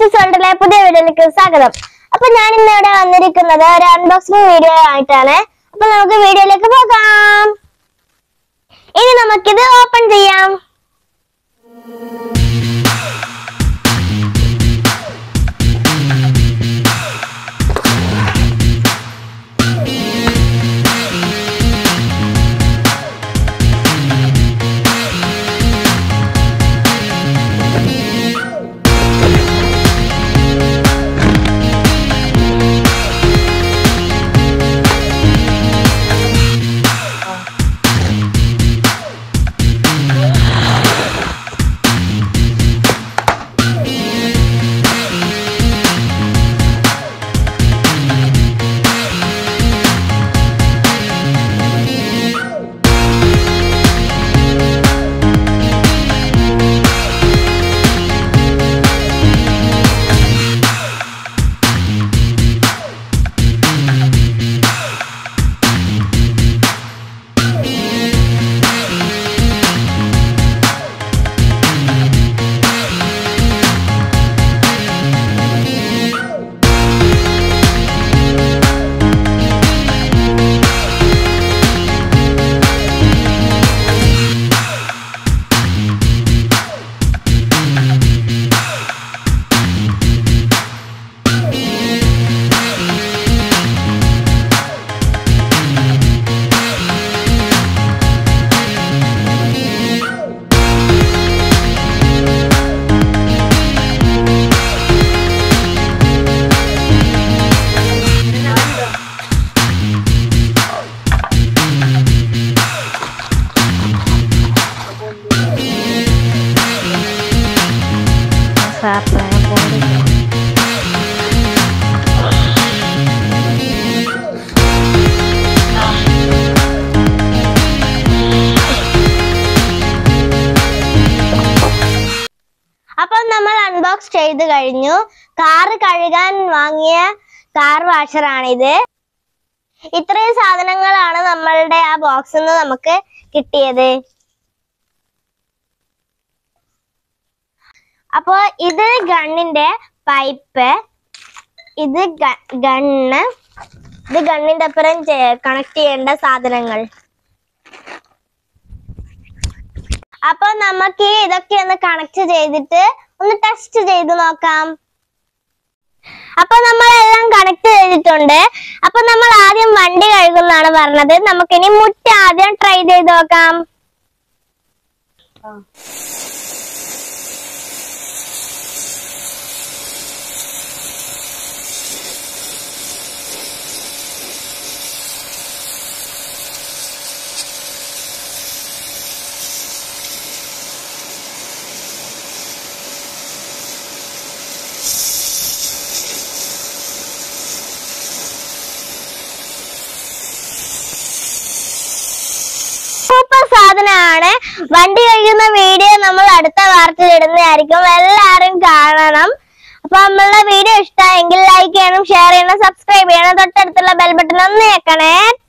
Mrs വേൾഡിലെ പുതിയ വീഡിയോയിലേക്ക് സ്വാഗതം അപ്പൊ ഞാൻ ഇന്ന് ഇവിടെ വന്നിരിക്കുന്നത് ഒരു അൺബോക്സിംഗ് വീഡിയോ ആയിട്ടാണ് അപ്പൊ നമുക്ക് വീഡിയോയിലേക്ക് പോകാം ഇനി നമുക്കിത് ഓപ്പൺ ചെയ്യാം അപ്പൊ നമ്മൾ അൺബോക്സ് ചെയ്ത് കഴിഞ്ഞു കാറ് കഴുകാൻ വാങ്ങിയ കാർ വാഷറാണിത് ഇത്രയും സാധനങ്ങളാണ് നമ്മളുടെ ആ ബോക്സിൽ നിന്ന് നമുക്ക് കിട്ടിയത് അപ്പോ ഇത് ഗണ്ണിന്റെ പൈപ്പ് ഇത് ഗണ്ണ് ഇത് ഗണ്ണിന്റെ അപ്പുറം കണക്ട് ചെയ്യേണ്ട സാധനങ്ങൾ അപ്പൊ നമുക്ക് ഇതൊക്കെ ഒന്ന് കണക്ട് ചെയ്തിട്ട് ഒന്ന് ടെസ്റ്റ് ചെയ്ത് നോക്കാം അപ്പൊ നമ്മളെല്ലാം കണക്ട് ചെയ്തിട്ടുണ്ട് അപ്പൊ നമ്മൾ ആദ്യം വണ്ടി കഴുകുന്നാണ് പറഞ്ഞത് നമുക്കിനി മുറ്റ ആദ്യം ട്രൈ ചെയ്ത് നോക്കാം സൂപ്പർ സാധനമാണ് വണ്ടി കഴിക്കുന്ന വീഡിയോ നമ്മൾ അടുത്ത വാർത്തയിൽ ഇടുന്നതായിരിക്കും എല്ലാവരും കാണണം അപ്പൊ നമ്മളുടെ വീഡിയോ ഇഷ്ടമായെങ്കിൽ ലൈക്ക് ചെയ്യണം ഷെയർ ചെയ്യണം സബ്സ്ക്രൈബ് ചെയ്യണം തൊട്ടടുത്തുള്ള ബെൽ ബട്ടൺ ഒന്ന് ഞെക്കണേ